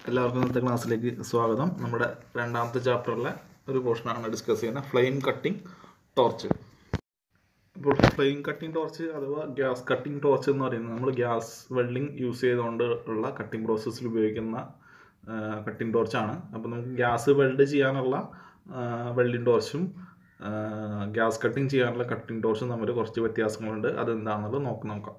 എല്ലാവർക്കും ഇന്നത്തെ ക്ലാസ്സിലേക്ക് സ്വാഗതം നമ്മുടെ രണ്ടാമത്തെ ചാപ്റ്ററിലെ ഒരു പോർഷനാണ് ഡിസ്കസ് ചെയ്യുന്നത് ഫ്ലെയിം കട്ടിംഗ് ടോർച്ച് ഇപ്പോൾ ഫ്ലെയിം കട്ടിംഗ് ടോർച്ച് അഥവാ ഗ്യാസ് കട്ടിംഗ് ടോർച്ച് എന്ന് പറയുന്നത് നമ്മൾ ഗ്യാസ് വെൽഡിംഗ് യൂസ് ചെയ്തുകൊണ്ട് ഉള്ള കട്ടിംഗ് പ്രോസസ്സിൽ ഉപയോഗിക്കുന്ന കട്ടിംഗ് ടോർച്ചാണ് അപ്പോൾ നമുക്ക് ഗ്യാസ് വെൽഡ് ചെയ്യാനുള്ള വെൽഡിംഗ് ടോർച്ചും ഗ്യാസ് കട്ടിംഗ് ചെയ്യാനുള്ള കട്ടിംഗ് ടോർച്ചും തമ്മിൽ കുറച്ച് വ്യത്യാസങ്ങളുണ്ട് അതെന്താണെന്നുള്ളത് നോക്കി നോക്കാം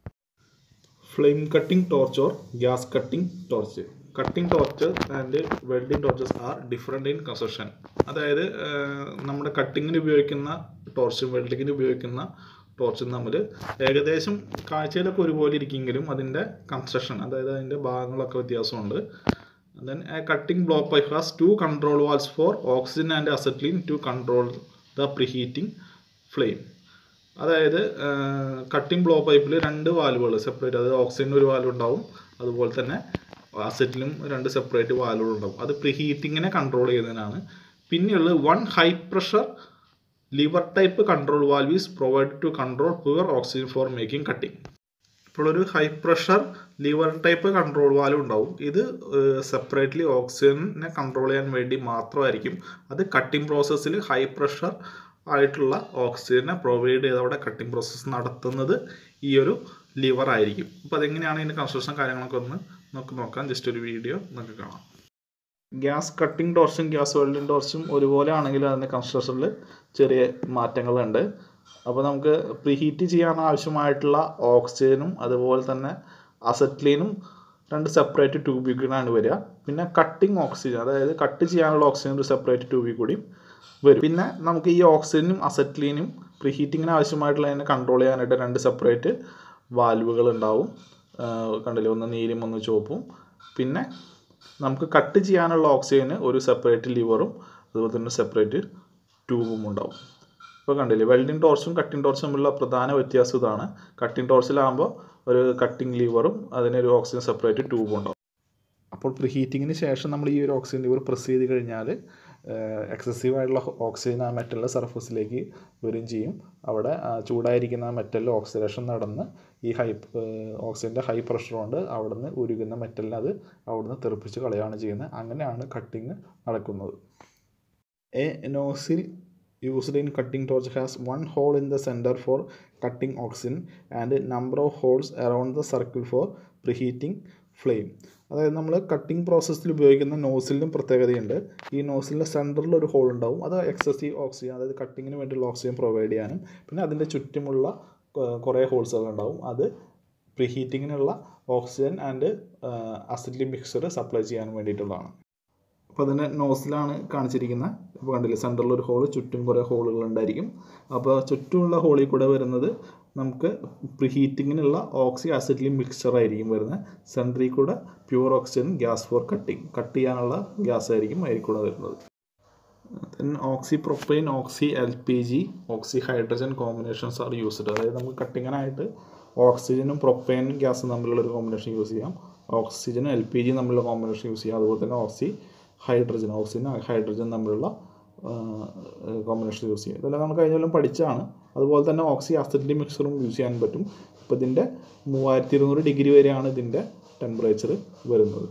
flame cutting torch or gas cutting torch cutting torch and welding torches are different in construction അതായത് നമ്മുടെ കട്ടിങ്ങിന് ഉപയോഗിക്കുന്ന ടോർച്ചും വെൽഡിങ്ങിന് ഉപയോഗിക്കുന്ന ടോർച്ചും തമ്മിൽ ഏകദേശം കാഴ്ചയിലൊക്കെ ഒരുപോലെ ഇരിക്കുമെങ്കിലും അതിൻ്റെ കൺസ്ട്രക്ഷൻ അതായത് അതിൻ്റെ ഭാഗങ്ങളൊക്കെ വ്യത്യാസമുണ്ട് then a cutting block pipe has two control valves for oxygen and acetylene to control the preheating flame അതായത് കട്ടിംഗ് ബ്ലോ പൈപ്പിൽ രണ്ട് വാൽവുകൾ സെപ്പറേറ്റ് അതായത് ഓക്സിജന് ഒരു വാൽവ് ഉണ്ടാവും അതുപോലെ തന്നെ അസറ്റിലും രണ്ട് സെപ്പറേറ്റ് വാൽവുകൾ ഉണ്ടാവും അത് പ്രിഹീറ്റിങ്ങിനെ കൺട്രോൾ ചെയ്യുന്നതിനാണ് പിന്നെയുള്ളത് one high pressure lever type control valve is provide to control pure oxygen for making cutting ഇപ്പോൾ ഒരു high pressure lever type control valve ഉണ്ടാവും ഇത് സെപ്പറേറ്റ്ലി ഓക്സിജനെ കൺട്രോൾ ചെയ്യാൻ വേണ്ടി മാത്രമായിരിക്കും അത് കട്ടിംഗ് പ്രോസസ്സിൽ ഹൈ പ്രഷർ ആയിട്ടുള്ള ഓക്സിജനെ പ്രൊവൈഡ് ചെയ്ത് അവിടെ കട്ടിംഗ് പ്രോസസ്സ് നടത്തുന്നത് ഈ ഒരു ലിവർ ആയിരിക്കും അപ്പോൾ അതെങ്ങനെയാണ് ഇതിൻ്റെ കൺസ്ട്രക്ഷൻ കാര്യങ്ങളൊക്കെ ഒന്ന് നമുക്ക് നോക്കാം ജസ്റ്റ് ഒരു വീഡിയോ നമുക്ക് കാണാം ഗ്യാസ് കട്ടിംഗ് ടോർച്ചും ഗ്യാസ് വെൽഡിംഗ് ടോർച്ചും ഒരുപോലെ ആണെങ്കിലും അതിൻ്റെ കൺസ്ട്രക്ഷനിൽ ചെറിയ മാറ്റങ്ങളുണ്ട് അപ്പോൾ നമുക്ക് പ്രീഹീറ്റ് ചെയ്യാൻ ആവശ്യമായിട്ടുള്ള ഓക്സിജനും അതുപോലെ തന്നെ അസറ്റ്ലീനും രണ്ട് സെപ്പറേറ്റ് ട്യൂബിലാണ് വരിക പിന്നെ കട്ടിംഗ് ഓക്സിജൻ അതായത് കട്ട് ചെയ്യാനുള്ള ഓക്സിജൻ ഒരു സെപ്പറേറ്റ് ട്യൂബിൽ കൂടി വരും പിന്നെ നമുക്ക് ഈ ഓക്സിജനും അസറ്റ്ലീനും പ്രീഹീറ്റിങ്ങിന് ആവശ്യമായിട്ടുള്ളതിനെ കൺട്രോൾ ചെയ്യാനായിട്ട് രണ്ട് സെപ്പറേറ്റ് വാൽവുകൾ ഉണ്ടാവും കണ്ടില്ലേ ഒന്ന് നീലും ഒന്ന് ചുവപ്പും പിന്നെ നമുക്ക് കട്ട് ചെയ്യാനുള്ള ഓക്സിജന് ഒരു സെപ്പറേറ്റ് ലിവറും അതുപോലെ തന്നെ സെപ്പറേറ്റ് ട്യൂബും ഉണ്ടാവും ഇപ്പോൾ കണ്ടില്ലേ വെൽഡിംഗ് ടോർച്ചും കട്ടിംഗ് ടോർച്ചും തമ്മിലുള്ള പ്രധാന വ്യത്യാസം ഇതാണ് കട്ടിംഗ് ടോർച്ചിലാകുമ്പോൾ ഒരു കട്ടിംഗ് ലിവറും അതിനൊരു ഓക്സിജൻ സെപ്പറേറ്റ് ട്യൂബും ഉണ്ടാവും അപ്പോൾ പ്രീഹീറ്റിങ്ങിന് ശേഷം നമ്മൾ ഈ ഒരു ഓക്സിജൻ ലിവർ പ്രസ് ചെയ്ത് കഴിഞ്ഞാൽ എക്സസീവ് ആയിട്ടുള്ള ഓക്സിജൻ ആ മെറ്റലിൻ്റെ സർഫസിലേക്ക് വരികയും ചെയ്യും അവിടെ ചൂടായിരിക്കുന്ന മെറ്റലിൽ ഓക്സിഡേഷൻ നടന്ന് ഈ ഹൈ ഓക്സിജൻ്റെ ഹൈ പ്രഷർ കൊണ്ട് അവിടുന്ന് ഉരുകുന്ന മെറ്റലിനെ അത് അവിടുന്ന് തെറിപ്പിച്ച് കളയുകയാണ് ചെയ്യുന്നത് അങ്ങനെയാണ് കട്ടിങ് നടക്കുന്നത് a nozzle used in cutting torch has one hole in the centre for cutting oxygen and number of holes around the circle for preheating flame അതായത് നമ്മൾ കട്ടിംഗ് പ്രോസസ്സിൽ ഉപയോഗിക്കുന്ന നോസിലിനും പ്രത്യേകതയുണ്ട് ഈ നോസിലിൻ്റെ സെൻറ്ററിൽ ഒരു ഹോൾ ഉണ്ടാവും അത് എക്സസീവ് ഓക്സിജൻ അതായത് കട്ടിങ്ങിന് വേണ്ടിയുള്ള ഓക്സിജൻ പ്രൊവൈഡ് ചെയ്യാനും പിന്നെ അതിൻ്റെ ചുറ്റുമുള്ള കുറേ ഹോൾസുകൾ ഉണ്ടാവും അത് പ്രീഹീറ്റിങ്ങിനുള്ള oxygen and acetylene mixer supply ചെയ്യാൻ വേണ്ടിയിട്ടുള്ളതാണ് അപ്പോൾ അതിൻ്റെ നോസിലാണ് കാണിച്ചിരിക്കുന്നത് ഇപ്പോൾ കണ്ടില്ലേ സെൻറ്ററിൽ ഒരു ഹോൾ ചുറ്റും കുറേ ഹോളുകൾ ഉണ്ടായിരിക്കും അപ്പോൾ ചുറ്റുമുള്ള ഹോളിൽ കൂടെ വരുന്നത് നമുക്ക് പ്രിഹീറ്റിങ്ങിനുള്ള ഓക്സി ആസിഡ്ലി മിക്സ്ചർ ആയിരിക്കും വരുന്നത് സെൻറ്ററിൽ കൂടെ pure oxygen gas for cutting cut ചെയ്യാനുള്ള ഗ്യാസ് ആയിരിക്കും അതിൽ കൂടെ വരുന്നത് then oxy propane oxy L P G oxy hydrogen combinations are used അതായത് നമുക്ക് കട്ടിങ്ങിനായിട്ട് ഓക്സിജനും പ്രൊപ്പൈൻ ഗ്യാസും തമ്മിലുള്ള ഒരു കോമ്പിനേഷൻ യൂസ് ചെയ്യാം ഓക്സിജനും എൽ പി ജിയും തമ്മിലുള്ള കോമ്പിനേഷൻ യൂസ് ചെയ്യാം അതുപോലെ തന്നെ ഓക്സി ഹൈഡ്രജൻ ഓക്സിജൻ ഹൈഡ്രജൻ തമ്മിലുള്ള കോമ്പിനേഷൻ യൂസ് ചെയ്യും ഇതെല്ലാം നമ്മൾ കഴിഞ്ഞ കൊല്ലം പഠിച്ചാണ് അതുപോലെ തന്നെ ഓക്സി അസിഡ്ലി മിക്സറും യൂസ് ചെയ്യാൻ പറ്റും ഇപ്പോൾ ഇതിൻ്റെ മൂവായിരത്തി ഇരുന്നൂറ് ഡിഗ്രി വരെയാണ് ഇതിൻ്റെ ടെമ്പറേച്ചർ വരുന്നത്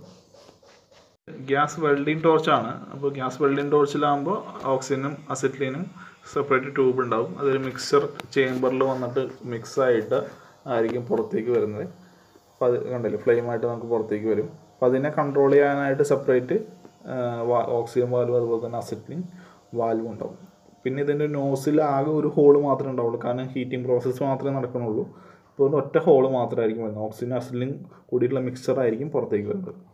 ഗ്യാസ് വെൽഡിംഗ് ടോർച്ചാണ് അപ്പോൾ ഗ്യാസ് വെൽഡിംഗ് ടോർച്ചിലാകുമ്പോൾ ഓക്സിജനും അസിറ്റ്ലിനും സെപ്പറേറ്റ് ട്യൂബ് ഉണ്ടാവും അതൊരു മിക്സർ ചേമ്പറിൽ വന്നിട്ട് മിക്സ് ആയിട്ട് ആയിരിക്കും പുറത്തേക്ക് വരുന്നത് അപ്പോൾ അത് കണ്ടില്ലേ ഫ്ലെയിമായിട്ട് നമുക്ക് പുറത്തേക്ക് വരും അപ്പോൾ അതിനെ കൺട്രോൾ ചെയ്യാനായിട്ട് സെപ്പറേറ്റ് ഓക്സിജൻ വാൽവ് അതുപോലെ തന്നെ അസിറ്റിൻ വാൽവ് ഉണ്ടാവും പിന്നെ ഇതിൻ്റെ നോസിൽ ആകെ ഒരു ഹോൾ മാത്രമേ ഉണ്ടാവുള്ളൂ കാരണം ഹീറ്റിംഗ് പ്രോസസ്സ് മാത്രമേ നടക്കണുള്ളൂ അപ്പോൾ ഒറ്റ ഹോൾ മാത്രമായിരിക്കും വരുന്നത് ഓക്സിജൻ അസിറ്റിൻ കൂടിയിട്ടുള്ള മിക്സർ ആയിരിക്കും പുറത്തേക്ക് വരുന്നത്